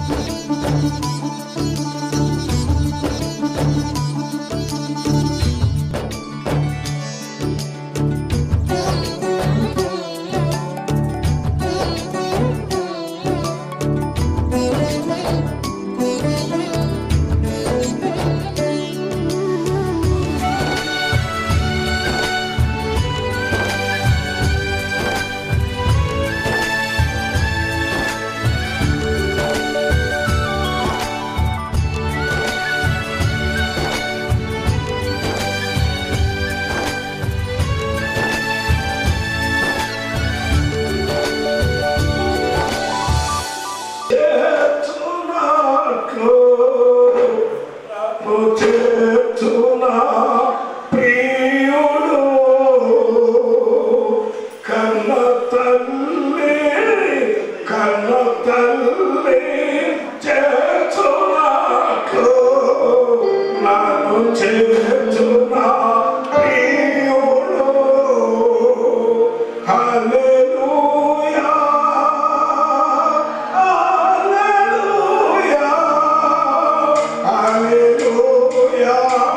చేతునాకు నన్ను చేతునా ప్రియుడు కన్న తల్లి కన్న తల్లి చేతునాకు నన్ను చేతునా ప్రియుడు హల్లెలూయా హల్లెలూయా హల్లెలూయా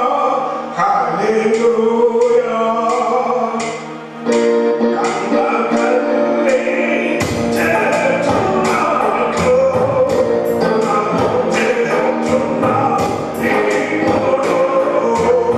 హల్లెలూయా కన్న తల్లి చేతునాకు నన్ను చేతునా ప్రియుడు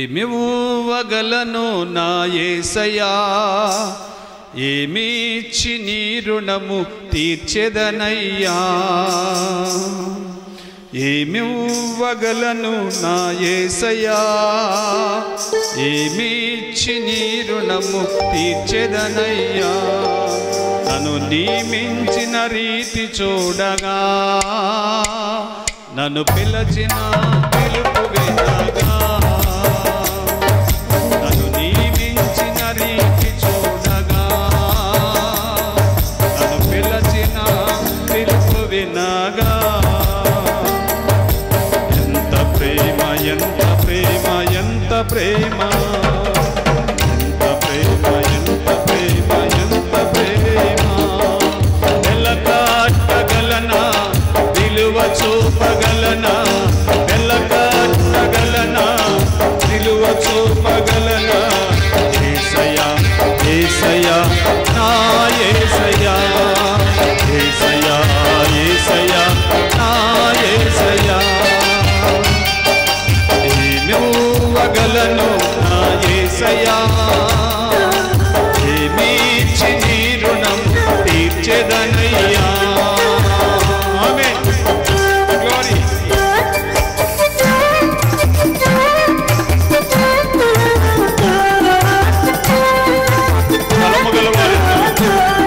ఏమి ఊవగలను నా ఏసయా ఏమిచ్చి నీ రుణము తీర్చెదనయ్యా ఏమి ఊవగలను నా ఏసయా ఏమిచ్చి నీ రుణము తీర్చెదనయ్యా నన్ను నియమించిన రీతి చూడగా నన్ను పిలచిన పిలుపు వినగా నన్ను నియమించిన రీతి చూడగా నన్ను పిలచిన పిలుపు వినగా ఎంత ప్రేమ ఎంత ప్రేమ ఎంత ప్రేమ ఎంత ప్రేమ ఎంత ప్రేమ ఎంత ప్రేమ వెలకాట్టగలనా విలువ చూపగలనా వెలకాట్టగలనా విలువ చూపగలనా ఏసయ్యా ఏసయ్యా నా ఏసయ్యా ఏసయ్యా ఏసయ్యా నా ఏసయ్యా ఏమివ్వగలను నా యేసయ్యా ఏమిచ్చి నీ రుణం తీర్చెదనయ్యా ఆమేన్. Glory. బలము గలవారెందరు?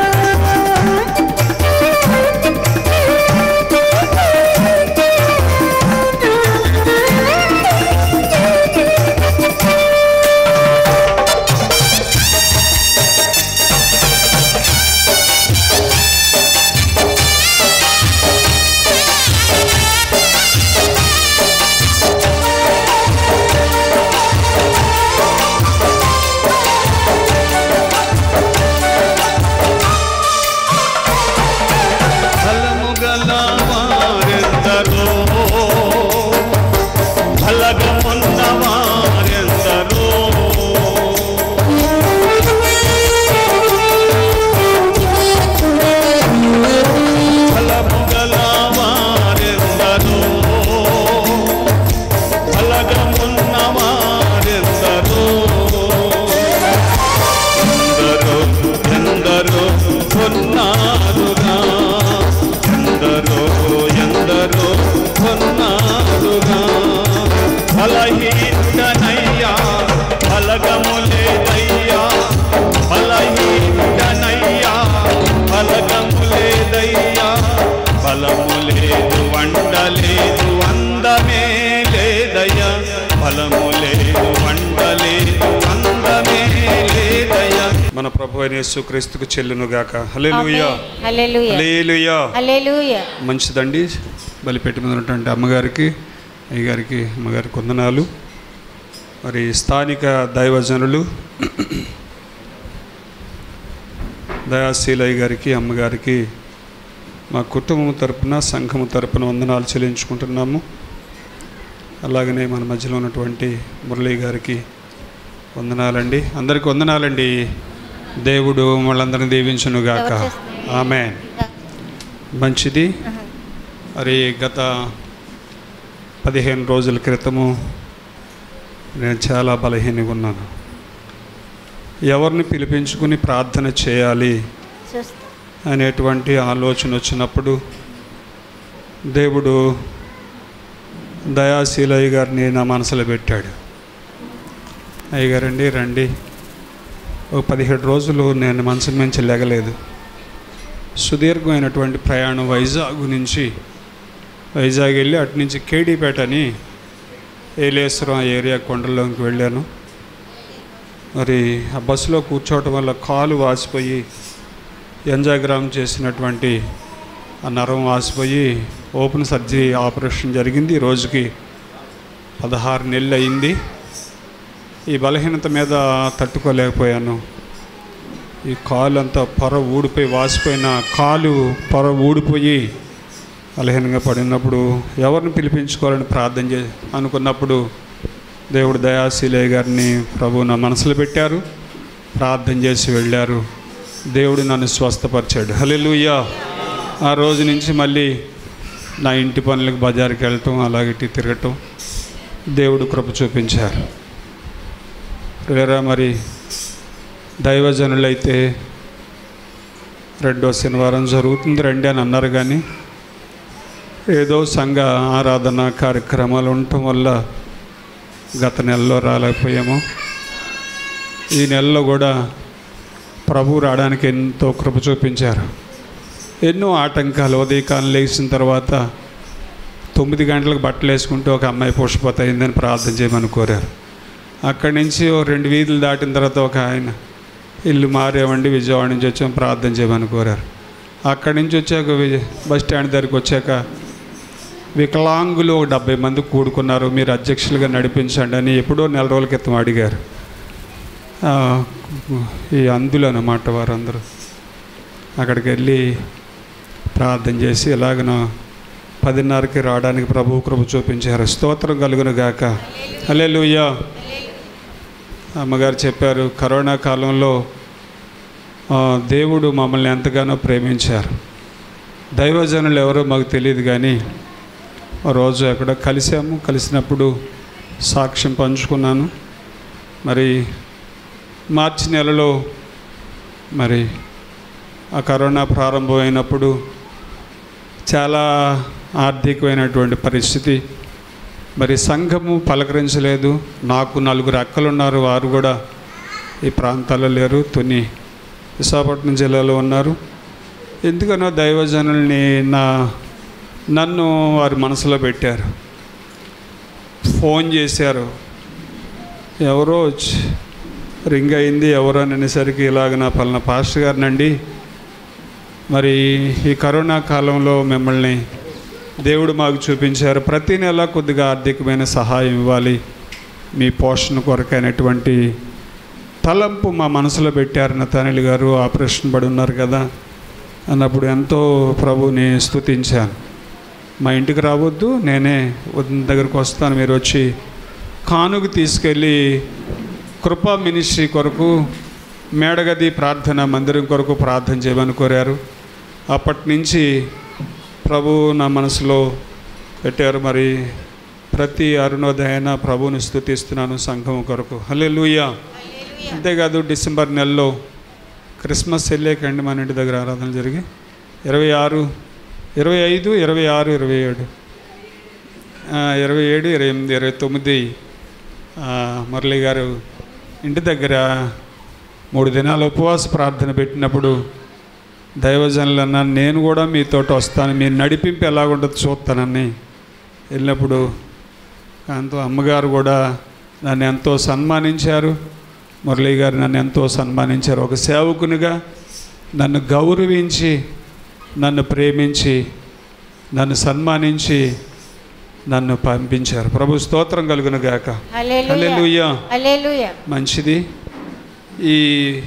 బలము గలవారెందరో బలగమున్నవారెందరో బలము గలవారెందరో బలగమున్నవారెందరో ఎందరో ఎందరో కొన్నారుగా ఎందరో ఎందరో కొన్నారుగా బలహీనయ్యా బలగములేదయ్యా బలహీనయ్యా బలగములేదయ్యా బలము లేదు వండలేదు అందమే లేదయ్యా బలము లేదు వండలేదు అందమే లేదయ్యా మన ప్రభు అయిన యేసుక్రీస్తుకు చెల్లును గాక హల్లెలూయా హల్లెలూయా హల్లెలూయా హల్లెలూయా మంచిదండి బలిపెట్టి మీద ఉన్నటువంటి అమ్మగారికి అయ్యగారికి అమ్మగారికి వందనాలు మరి స్థానిక దైవజనులు దయాశీలయ్య గారికి అమ్మగారికి మా కుటుంబం తరపున సంఘము తరపున వందనాలు చెల్లించుకుంటున్నాము అలాగనే మన మధ్యలో ఉన్నటువంటి మురళీ గారికి వందనాలండి అందరికి వందనాలండి దేవుడు వాళ్ళందరిని దీవించును గాక ఆమె మంచిది మరి గత పదిహేను రోజుల క్రితము నేను చాలా బలహీనంగా ఉన్నాను ఎవరిని పిలిపించుకుని ప్రార్థన చేయాలి చూస్తా అనేటువంటి ఆలోచన వచ్చినప్పుడు దేవుడు దయాశీలయ్య గారిని నా మనసులో పెట్టాడు అయ్యగారండి రండి ఒక పదిహేడు రోజులు నేను మనసు నుంచి లేగలేదు సుదీర్ఘమైనటువంటి ప్రయాణం వైజాగ్ నుంచి వైజాగ్ వెళ్ళి అటు నుంచి కేడీపేట అని ఏలేశ్వరం ఆ ఏరియా కొండల్లోకి వెళ్ళాను మరి ఆ బస్సులో కూర్చోవటం వల్ల కాలు వాసిపోయి ఎంజాగ్రామ్ చేసినటువంటి ఆ నరం వాసిపోయి ఓపెన్ సర్జరీ ఆపరేషన్ జరిగింది ఈ రోజుకి పదహారు నెలలు అయింది ఈ బలహీనత మీద తట్టుకోలేకపోయాను ఈ కాలు అంతా పొర ఊడిపోయి వాసిపోయిన కాలు పొర ఊడిపోయి బలహీనంగా పడినప్పుడు ఎవరిని పిలిపించుకోవాలని ప్రార్థన చే అనుకున్నప్పుడు దేవుడు దయాశీలయ్య గారిని ప్రభు నా మనసులో పెట్టారు ప్రార్థన చేసి వెళ్ళారు దేవుడు నన్ను స్వస్థపరిచాడు హల్లెలూయా ఆ రోజు నుంచి మళ్ళీ నా ఇంటి పనులకు బజార్కి వెళ్ళటం అలాగే తిరగటం దేవుడు కృప చూపించారు ప్రియరా మరి దైవజనులైతే రెండో శనివారం జరుగుతుంది రండి అని అన్నారు కానీ ఏదో సంఘ ఆరాధన కార్యక్రమాలు ఉండటం వల్ల గత నెలలో రాలేకపోయాము ఈ నెలలో కూడా ప్రభు రావడానికి ఎంతో కృప చూపించారు ఎన్నో ఆటంకాలు ఉదయకాలం లేచిన తర్వాత తొమ్మిది గంటలకు బట్టలు వేసుకుంటూ ఒక అమ్మాయి పుష్పత అయిందని ప్రార్థన చేయమని కోరారు అక్కడి నుంచి ఓ రెండు వీధులు దాటిన తర్వాత ఒక ఆయన ఇల్లు మారేవండి విజయవాడ నుంచి వచ్చాం ప్రార్థన చేయమని కోరారు అక్కడి నుంచి వచ్చాక విజయ బస్ స్టాండ్ దగ్గరికి వచ్చాక వికలాంగులు ఒక డెబ్బై మంది కూడుకున్నారు మీరు అధ్యక్షులుగా నడిపించండి అని ఎప్పుడో నెల రోజుల క్రితం అడిగారు ఆ, ఈ అందులు అన్నమాట వారందరూ అక్కడికి వెళ్ళి ప్రార్థన చేసి ఎలాగన పదిన్నరకి రావడానికి ప్రభు కృప చూపించారు స్తోత్రం కలుగును గాక హలే అమ్మగారు చెప్పారు కరోనా కాలంలో ఆ, దేవుడు మమ్మల్ని ఎంతగానో ప్రేమించారు దైవజనులు ఎవరో మాకు తెలియదు కానీ ఆ రోజు అక్కడ కలిసాము కలిసినప్పుడు సాక్ష్యం పంచుకున్నాను మరి మార్చి నెలలో మరి ఆ కరోనా ప్రారంభమైనప్పుడు చాలా ఆర్థికమైనటువంటి పరిస్థితి మరి సంఘము పలకరించలేదు నాకు నలుగురు అక్కలు ఉన్నారు వారు కూడా ఈ ప్రాంతాల్లో లేరు తుని విశాఖపట్నం జిల్లాలో ఉన్నారు ఎందుకనో దైవజనుల్ని నా నన్ను వారి మనసులో పెట్టారు ఫోన్ చేశారు ఎవరో వచ్చి రింగ్ అయింది ఎవరో అని అనేసరికి ఇలాగ నా పలానా పాస్టర్ గారినండి మరి ఈ కరోనా కాలంలో మిమ్మల్ని దేవుడు మాకు చూపించారు ప్రతి నెల కొద్దిగా ఆర్థికమైన సహాయం ఇవ్వాలి మీ పోషణ కొరకైనటువంటి తలంపు మా మనసులో పెట్టారు నతానిల్ గారు ఆపరేషన్ పడి ఉన్నారు కదా అన్నప్పుడు ఎంతో ప్రభుని స్తుతించాను మా ఇంటికి రావద్దు నేనే వదిన దగ్గరికి వస్తాను మీరు వచ్చి కానుక తీసుకెళ్ళి కృపా మినిస్ట్రీ కొరకు మేడగది ప్రార్థన మందిరం కొరకు ప్రార్థన చేయమని కోరారు అప్పటి నుంచి ప్రభు నా మనసులో పెట్టారు మరి ప్రతి అరుణోదయన ప్రభుని స్థుతిస్తున్నాను సంఘం కొరకు హలే అంతేకాదు డిసెంబర్ నెలలో క్రిస్మస్ వెళ్ళేకండి మన ఇంటి దగ్గర ఆరాధన జరిగి ఇరవై ఆరు ఇరవై ఐదు ఇరవై ఆరు ఇరవై ఏడు ఆ, ఇరవై ఏడు ఇరవై ఎనిమిది ఇరవై తొమ్మిది ఆ, మురళి గారు ఇంటి దగ్గర మూడు దినాలు ఉపవాస ప్రార్థన పెట్టినప్పుడు దైవజనులు అన్నాను నేను కూడా మీతో వస్తాను మీ నడిపింపు ఎలాగుంటుందో చూస్తానని వెళ్ళినప్పుడు దాంతో అమ్మగారు కూడా నన్ను ఎంతో సన్మానించారు మురళి గారు నన్ను ఎంతో సన్మానించారు ఒక సేవకునిగా నన్ను గౌరవించి నన్ను ప్రేమించి నన్ను సన్మానించి నన్ను పంపించారు ప్రభు స్తోత్రం కలుగును గాక హల్లెలూయా హల్లెలూయా హల్లెలూయా మంచిది ఈ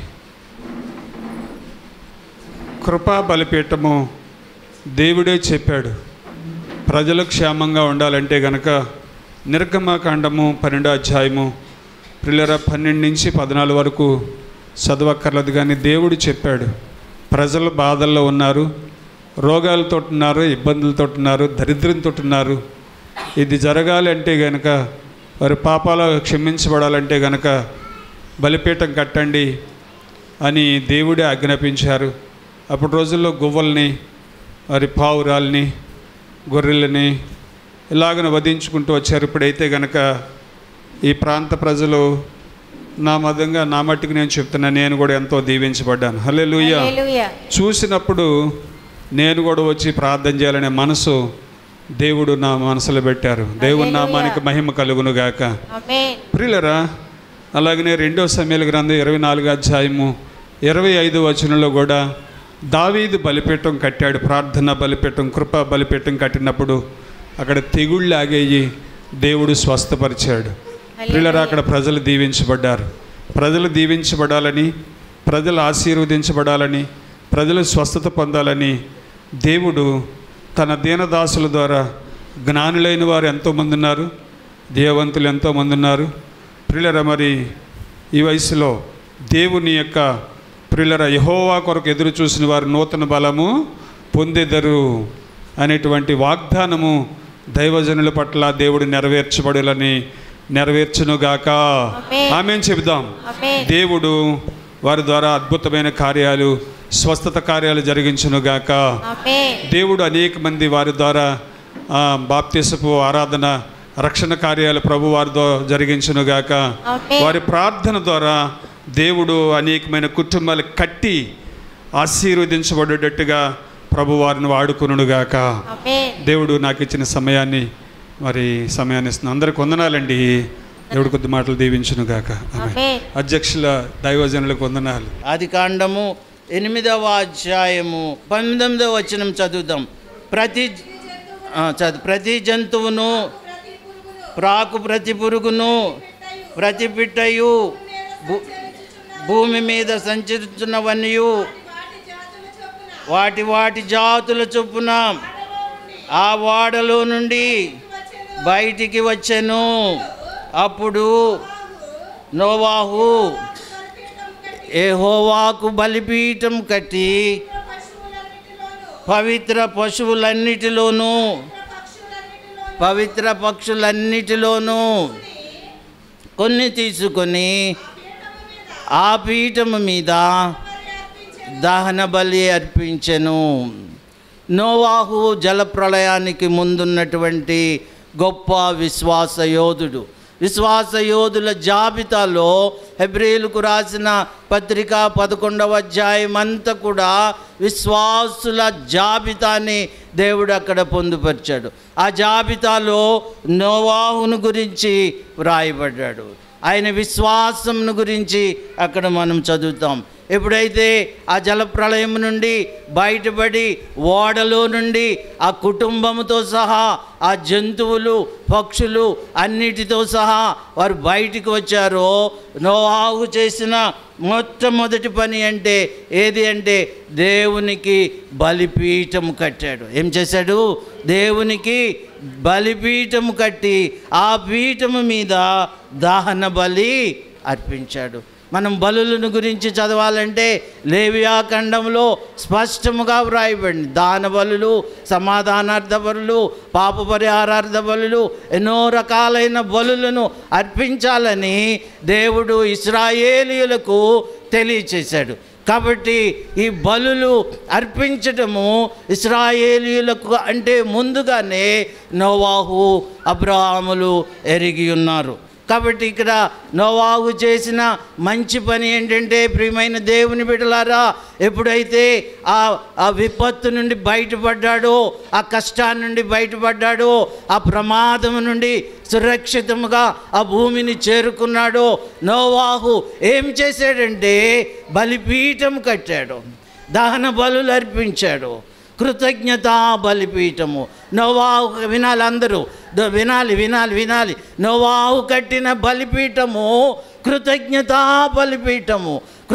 కృపా బలిపీఠము దేవుడే చెప్పాడు ప్రజలు క్షేమంగా ఉండాలంటే గనక నిర్గమకాండము పన్నెండో అధ్యాయము పిల్లర పన్నెండు నుంచి పద్నాలుగు వరకు చదవక్కర్లేదు కానీ దేవుడు చెప్పాడు ప్రజలు బాధల్లో ఉన్నారు రోగాలతో ఉన్నారు ఇబ్బందులతో ఉన్నారు దరిద్రంతో ఉన్నారు ఇది జరగాలి అంటే గనక వారి పాపాలు క్షమించబడాలంటే గనక బలిపీఠం కట్టండి అని దేవుడే ఆజ్ఞాపించారు అప్పుడు రోజుల్లో గువ్వల్ని వారి పావురాల్ని గొర్రెలని ఇలాగన వధించుకుంటూ వచ్చారు ఇప్పుడైతే గనక ఈ ప్రాంత ప్రజలు నా మతంగా నా మట్టుకు నేను చెప్తున్నా నేను కూడా ఎంతో దీవించబడ్డాను హలే హల్లెలూయా చూసినప్పుడు నేను కూడా వచ్చి ప్రార్థన చేయాలనే మనసు దేవుడు నా మనసులో పెట్టారు దేవుని నామానికి మహిమ కలుగును గాక ఆమేన్ ప్రియులరా అలాగనే రెండో సమయాల గ్రంథం ఇరవై నాలుగు అధ్యాయము ఇరవై ఐదు వచనంలో కూడా దావీదు బలిపీఠం కట్టాడు ప్రార్థన బలిపీఠం కృప బలిపీఠం కట్టినప్పుడు అక్కడ తెగుళ్ళు ఆగేయి దేవుడు స్వస్థపరిచాడు ప్రియులరా అక్కడ ప్రజలు దీవించబడ్డారు ప్రజలు దీవించబడాలని ప్రజలు ఆశీర్వదించబడాలని ప్రజలు స్వస్థత పొందాలని దేవుడు తన దీనదాసుల ద్వారా జ్ఞానులైన వారు ఎంతోమంది ఉన్నారు దేవంతులు ఎంతోమంది ఉన్నారు ప్రియులర మరి ఈ వయసులో దేవుని యొక్క ప్రియులర యహోవా కొరకు ఎదురు చూసిన వారు నూతన బలము పొందెదరు అనేటువంటి వాగ్దానము దైవజనుల పట్ల దేవుడు నెరవేర్చబడాలని నెరవేర్చునుగాక ఆమేన్. ఆమె చెబుదాం ఆమేన్. దేవుడు వారి ద్వారా అద్భుతమైన కార్యాలు స్వస్థత కార్యాలు జరిగించునుగాక ఆమేన్ దేవుడు అనేక మంది వారి ద్వారా ఆ, బాప్తిసపు ఆరాధన రక్షణ కార్యాలు ప్రభు వారి ద్వారా జరిగించునుగాక ఆమేన్. వారి ప్రార్థన ద్వారా దేవుడు అనేకమైన కుటుంబాలు కట్టి ఆశీర్వదించబడేటట్టుగా ప్రభు వారిని వాడుకునుగాక ఆమేన్ దేవుడు నాకు ఇచ్చిన సమయాన్ని మరి సమయాన్ని ఇస్తున్న అందరికి వందనాలండి దేవుడు కొద్ది మాటలు దీవించునుగాక ఆమె ఆమేన్ అధ్యక్షుల దైవజనులకు వందనాలు ఆది కాండము ఎనిమిదవ అధ్యాయము పంతొమ్మిదవ వచనం చదువుదాం ప్రతి ఆ, చదువు ప్రతి జంతువును ప్రాకు ప్రతి పురుగును ప్రతి పిట్టయు భూ- భూమి మీద సంచరిస్తున్నవన్నీ వాటి వాటి జాతుల చొప్పున ఆ వాడలో నుండి బయటికి వచ్చెను అప్పుడు నోవాహు ఏహోవాకు బలిపీఠం కట్టి పవిత్ర పశువులన్నిటిలోనూ పవిత్ర పక్షులన్నిటిలోనూ కొన్ని తీసుకొని ఆ పీఠము మీద దహన బలి అర్పించెను నోవాహు జలప్రళయానికి ముందున్నటువంటి గొప్ప విశ్వాస యోధుడు విశ్వాస యోధుల జాబితాలో హెబ్రిలకు రాసిన పత్రిక పదకొండవ అధ్యాయం అంతా కూడా విశ్వాసుల జాబితాని దేవుడు అక్కడ పొందుపరిచాడు ఆ జాబితాలో నోవాహును గురించి వ్రాయబడ్డాడు ఆయన విశ్వాసంను గురించి అక్కడ మనం చదువుతాం ఎప్పుడైతే ఆ జలప్రళయం నుండి బయటపడి ఓడలో నుండి ఆ కుటుంబముతో సహా ఆ జంతువులు పక్షులు అన్నిటితో సహా వారు బయటికి వచ్చారో నోహాగు చేసిన మొట్టమొదటి పని అంటే ఏది అంటే దేవునికి బలిపీఠం కట్టాడు ఏం చేశాడు దేవునికి బలిపీఠం కట్టి ఆ పీఠము మీద దహన బలి అర్పించాడు మనం బలులను గురించి చదవాలంటే లేవియాఖండంలో స్పష్టముగా వ్రాయబడింది దాన బలులు సమాధానార్థ బలులు పాప పరిహారార్థ బలులు ఎన్నో రకాలైన బలులను అర్పించాలని దేవుడు ఇస్రాయేలీయులకు తెలియచేశాడు కాబట్టి ఈ బలులు అర్పించటము ఇస్రాయేలీయులకు అంటే ముందుగానే నోవాహు అబ్రహాములు ఎరిగి ఉన్నారు కాబట్టి ఇక్కడ నోవాహు చేసిన మంచి పని ఏంటంటే ప్రియమైన దేవుని బిడ్డలారా ఎప్పుడైతే ఆ ఆ విపత్తు నుండి బయటపడ్డాడో ఆ కష్టాన్ని నుండి బయటపడ్డాడో ఆ ప్రమాదం నుండి సురక్షితముగా ఆ భూమిని చేరుకున్నాడో నోవాహు ఏం చేశాడంటే బలిపీఠం కట్టాడు దహన బలులు అర్పించాడు కృతజ్ఞతా బలిపీఠము నోవాహు వినాలి అందరూ ద- వినాలి వినాలి వినాలి నోవాహు కట్టిన బలిపీఠము కృతజ్ఞతా బలిపీఠము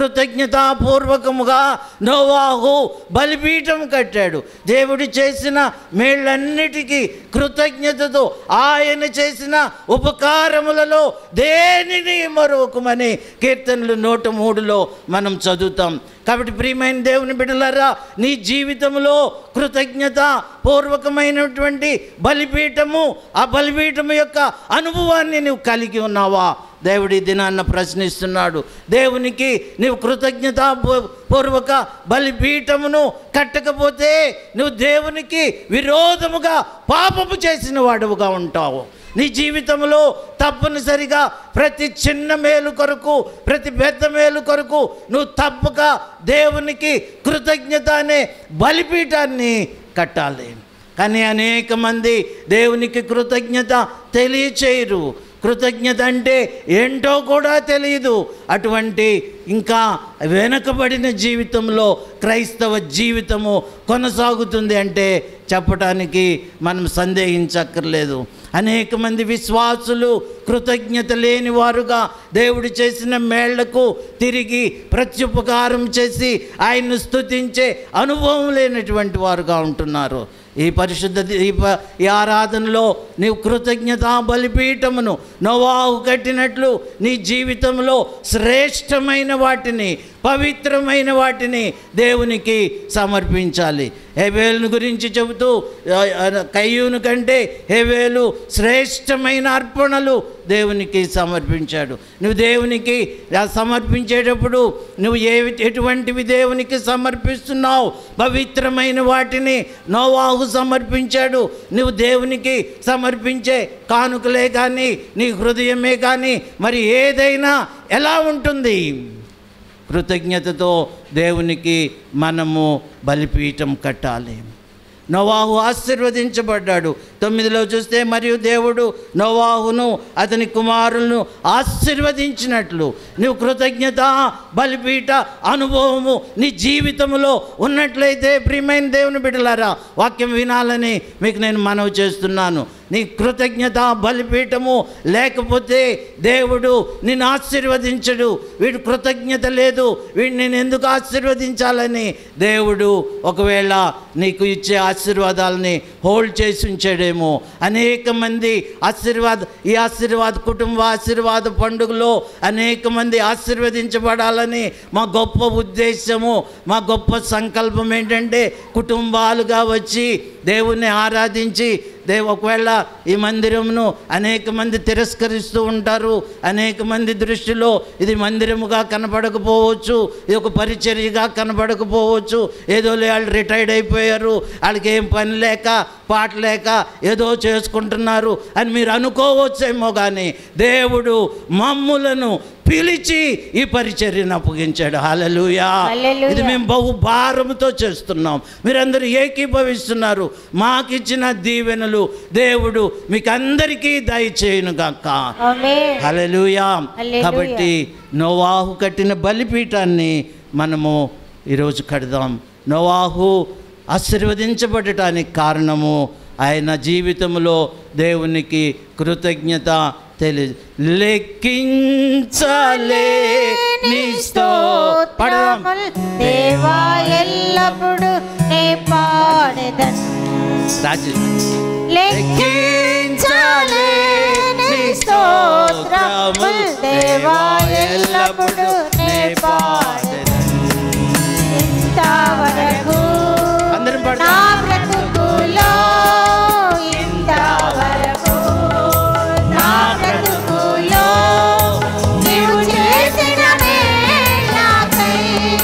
కృతజ్ఞతాపూర్వకముగా నోవాహు బలిపీఠం కట్టాడు దేవుడు చేసిన మేళ్ళన్నిటికీ కృతజ్ఞతతో ఆయన చేసిన ఉపకారములలో దేనిని మరొకమని కీర్తనలు నూట మూడులో మనం చదువుతాం కాబట్టి ప్రియమైన దేవుని బిడ్డలారా నీ జీవితంలో కృతజ్ఞత పూర్వకమైనటువంటి బలిపీఠము ఆ బలిపీఠము యొక్క అనుభవాన్ని నువ్వు కలిగి ఉన్నావా దేవుడి దినాన్న ప్రశ్నిస్తున్నాడు దేవునికి నీవు కృతజ్ఞత పూర్వక బలిపీఠమును కట్టకపోతే నువ్వు దేవునికి విరోధముగా పాపము చేసిన వాడుగా ఉంటావు నీ జీవితంలో తప్పనిసరిగా ప్రతి చిన్న మేలు కొరకు ప్రతి పెద్ద మేలు కొరకు నువ్వు తప్పక దేవునికి కృతజ్ఞత అనే బలిపీఠాన్ని కట్టాలి కానీ అనేక మంది దేవునికి కృతజ్ఞత తెలియచేయరు కృతజ్ఞత అంటే ఏంటో కూడా తెలియదు అటువంటి ఇంకా వెనకబడిన జీవితంలో క్రైస్తవ జీవితము కొనసాగుతుంది అంటే చెప్పటానికి మనం సందేహించక్కర్లేదు అనేక మంది విశ్వాసులు కృతజ్ఞత లేని వారుగా దేవుడు చేసిన మేళ్లకు తిరిగి ప్రత్యుపకారం చేసి ఆయన్ను స్తుతించే అనుభవం లేనటువంటి వారుగా ఉంటున్నారు ఈ పరిశుద్ధ ది- ఈ ప- ఈ ఆరాధనలో నీవు కృతజ్ఞతా బలిపీఠమును నోవాహు కట్టినట్లు నీ జీవితంలో శ్రేష్టమైన వాటిని పవిత్రమైన వాటిని దేవునికి సమర్పించాలి హేవేలుని గురించి చెబుతూ ఆ, ఆ, కయ్యూను కంటే హేవేలు శ్రేష్టమైన అర్పణలు దేవునికి సమర్పించాడు నువ్వు దేవునికి ఆ సమర్పించేటప్పుడు నువ్వు ఏ ఎటువంటివి దేవునికి సమర్పిస్తున్నావు పవిత్రమైన వాటిని నోవాహు సమర్పించాడు నువ్వు దేవునికి సమర్పించే కానుకలే కానీ నీ హృదయమే కానీ మరి ఏదైనా ఎలా ఉంటుంది కృతజ్ఞతతో దేవునికి మనము బలిపీఠం కట్టాలి నోవాహు ఆశీర్వదించబడ్డాడు తొమ్మిదిలో చూస్తే మరియు దేవుడు నోవాహును అతని కుమారులను ఆశీర్వదించినట్లు నువ్వు కృతజ్ఞత బలిపీఠ అనుభవము నీ జీవితంలో ఉన్నట్లయితే ప్రియమైన దేవుని బిడ్డలారా వాక్యం వినాలని మీకు నేను మనవి చేస్తున్నాను నీ కృతజ్ఞత బలిపీఠము లేకపోతే దేవుడు నిన్ను ఆశీర్వదించడు వీడు కృతజ్ఞత లేదు వీడు నేను ఎందుకు ఆశీర్వదించాలని దేవుడు ఒకవేళ నీకు ఇచ్చే ఆశీర్వాదాలని హోల్డ్ చేసి ఉంచాడేమో అనేక మంది ఆశీర్వాద ఈ ఆశీర్వాద కుటుంబ ఆశీర్వాద పండుగలో అనేక మంది ఆశీర్వదించబడాలని మా గొప్ప ఉద్దేశము మా గొప్ప సంకల్పం ఏంటంటే కుటుంబాలుగా వచ్చి దేవుణ్ణి ఆరాధించి దేవు ఒకవేళ ఈ మందిరమును అనేక మంది తిరస్కరిస్తూ ఉంటారు అనేక మంది దృష్టిలో ఇది మందిరముగా కనపడకపోవచ్చు ఇది ఒక పరిచర్యగా కనపడకపోవచ్చు ఏదో వాళ్ళు రిటైర్డ్ అయిపోయారు వాళ్ళకి ఏం పని లేక పాట లేక ఏదో చేసుకుంటున్నారు అని మీరు అనుకోవచ్చేమో కానీ దేవుడు మమ్ములను పిలిచి ఈ పరిచర్యను అప్పగించాడు హల్లెలూయా హల్లెలూయా. ఇది మేము బహు భారముతో చేస్తున్నాం మీరందరూ ఏకీభవిస్తున్నారు మాకిచ్చిన దీవెనలు దేవుడు మీకు అందరికీ దయచేయును గాక ఆమేన్ హల్లెలూయా హల్లెలూయా. కాబట్టి నోవాహు కట్టిన బలిపీఠాన్ని మనము ఈరోజు కడదాం నోవాహు ఆశీర్వదించబడటానికి కారణము ఆయన జీవితంలో దేవునికి కృతజ్ఞత తెలి లెక్కించలే నీ పడదాం దేవా ఎల్లప్పుడు నే పాడెదన్ రాజు లెక్కించలేని స్తోత్రముల్ దేవా ఎల్లప్పుడు నే పాడెదన్ ఇంతవరకు అందరం నా పాడదాం బ్రతుకులో ఇంతవరకు నా బ్రతుకులో నీవు చేసిన మేలాకై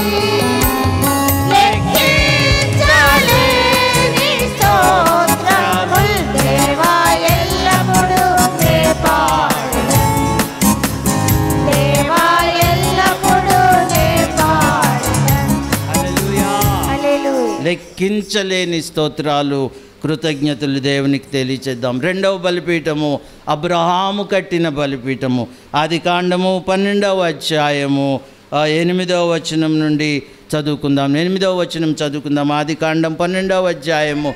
లెక్కించలేని స్తోత్రముల్ దేవా ఎల్లప్పుడూ నే పాడెదన్. దేవా ఎల్లప్పుడూ నే పాడెదన్. హల్లెలూయా హల్లెలూయా. లెక్కించలేని స్తోత్రాలు కృతజ్ఞతలు దేవునికి తెలియచేద్దాం రెండవ బలిపీఠము అబ్రహాము కట్టిన బలిపీఠము ఆది కాండము పన్నెండవ అధ్యాయము ఆ, ఎనిమిదవ వచనం నుండి చదువుకుందాం ఎనిమిదవ వచనం చదువుకుందాం ఆది కాండం పన్నెండవ అధ్యాయము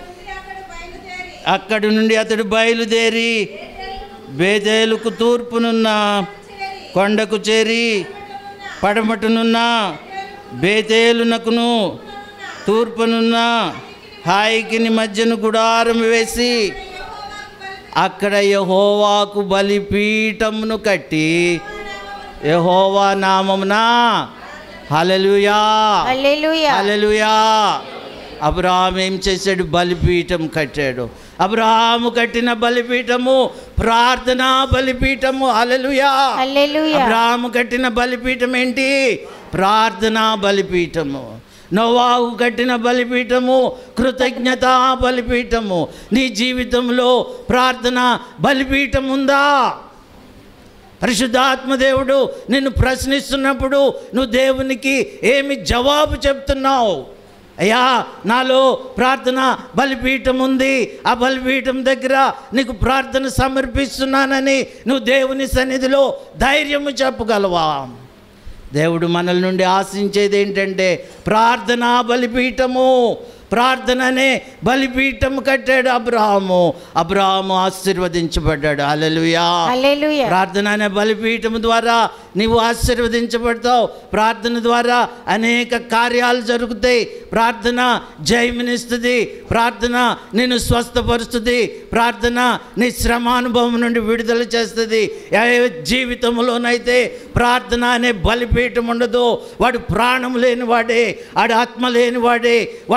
అక్కడి నుండి అతడు బయలుదేరి బేదేలుకు తూర్పునున్న కొండకు చేరి పడమటునున్న బేతేలునకును తూర్పునున్న హాయికిని మధ్యను గుడారం వేసి అక్కడ యహోవాకు బలిపీఠమును కట్టి యహోవా నామమున హల్లెలూయా హల్లెలూయా. హల్లెలూయా అబ్రహాం ఏం చేశాడు బలిపీఠం కట్టాడు అబ్రహాము కట్టిన బలిపీఠము ప్రార్థనా బలిపీఠము హల్లెలూయా హల్లెలూయా. అబ్రహాము కట్టిన బలిపీఠం ఏంటి ప్రార్థనా బలిపీఠము నోవాహు కట్టిన బలిపీఠము కృతజ్ఞత బలిపీఠము నీ జీవితంలో ప్రార్థన బలిపీఠం ఉందా పరిశుద్ధాత్మదేవుడు నిన్ను ప్రశ్నిస్తున్నప్పుడు నువ్వు దేవునికి ఏమి జవాబు చెప్తున్నావు అయ్యా నాలో ప్రార్థన బలిపీఠం ఉంది ఆ బలిపీఠం దగ్గర నీకు ప్రార్థన సమర్పిస్తున్నానని నువ్వు దేవుని సన్నిధిలో ధైర్యము చెప్పగలవా దేవుడు మనల నుండి ఆశించేది ఏంటంటే ప్రార్థనా బలిపీఠము ప్రార్థననే బలిపీఠం కట్టాడు అబ్రహాము అబ్రహాము ఆశీర్వదించబడ్డాడు హల్లెలూయా హల్లెలూయా. ప్రార్థన అనే బలిపీఠం ద్వారా నీవు ఆశీర్వదించబడతావు ప్రార్థన ద్వారా అనేక కార్యాలు జరుగుతాయి ప్రార్థన జయమునిస్తుంది ప్రార్థన నిన్ను స్వస్థపరుస్తుంది ప్రార్థన నీ శ్రమానుభవం నుండి విడుదల చేస్తుంది ఏ జీవితంలోనైతే ప్రార్థన అనే బలిపీఠం ఉండదో వాడు ప్రాణం లేనివాడే వాడు ఆత్మ లేనివాడే వాడు దేవుని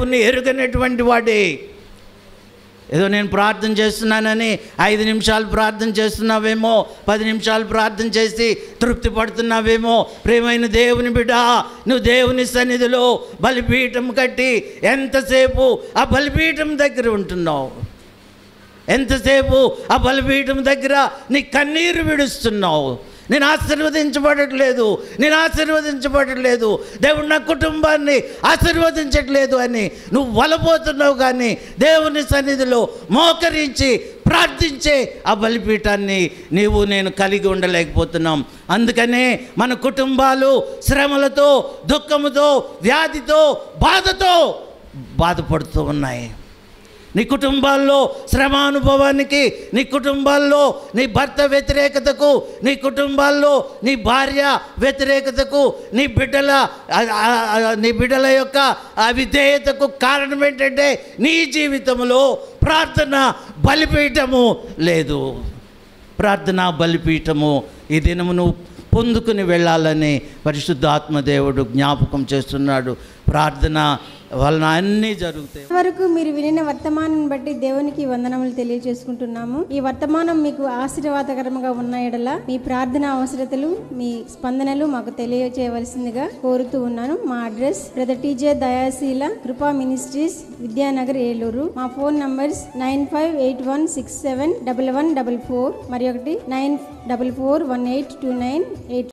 దేవుణ్ణి ఎరుగనటువంటి వాడే ఏదో నేను ప్రార్థన చేస్తున్నానని ఐదు నిమిషాలు ప్రార్థన చేస్తున్నావేమో పది నిమిషాలు ప్రార్థన చేసి తృప్తి పడుతున్నావేమో ప్రేమైన దేవుని బిడ్డ నువ్వు దేవుని సన్నిధిలో బలిపీఠం కట్టి ఎంతసేపు ఆ బలిపీఠం దగ్గర ఉంటున్నావు ఎంతసేపు ఆ బలిపీఠం దగ్గర నీ కన్నీరు విడుస్తున్నావు నేను ఆశీర్వదించబడట్లేదు నేను ఆశీర్వదించబడట్లేదు దేవుడు నా కుటుంబాన్ని ఆశీర్వదించట్లేదు అని నువ్వు వలపోతున్నావు కానీ దేవుని సన్నిధిలో మోకరించి ప్రార్థించే ఆ బలిపీఠాన్ని నీవు నేను కలిగి ఉండలేకపోతున్నాం అందుకనే మన కుటుంబాలు శ్రమలతో దుఃఖముతో వ్యాధితో బాధతో బాధపడుతూ ఉన్నాయి నీ కుటుంబాల్లో శ్రమానుభవానికి నీ కుటుంబాల్లో నీ భర్త వ్యతిరేకతకు నీ కుటుంబాల్లో నీ భార్య వ్యతిరేకతకు నీ బిడ్డల ఆ- ఆ- ఆ- నీ బిడ్డల యొక్క అవిధేయతకు కారణం ఏంటంటే నీ జీవితంలో ప్రార్థన బలిపీఠము లేదు ప్రార్థనా బలిపీఠము ఈ దినము నువ్వు పొందుకుని వెళ్ళాలని పరిశుద్ధ ఆత్మదేవుడు జ్ఞాపకం చేస్తున్నాడు ప్రార్థన వలన అన్నీ జరుగుతాయి వరకు మీరు వినిన వర్తమానం బట్టి దేవునికి వందనములు తెలియజేసుకుంటున్నాము ఈ వర్తమానం మీకు ఆశీర్వాదకరంగా ఉన్న ఎడల మీ ప్రార్థన అవసరతలు మీ స్పందనలు మాకు తెలియజేయవలసిందిగా కోరుతూ ఉన్నాను మా అడ్రస్ బ్రదర్ టీజే దయాశీల కృపా మినిస్ట్రీస్ విద్యానగర్ ఏలూరు మా phone numbers nine five eight one six seven double one double four మరి ఒకటి nine double four one eight two nine eight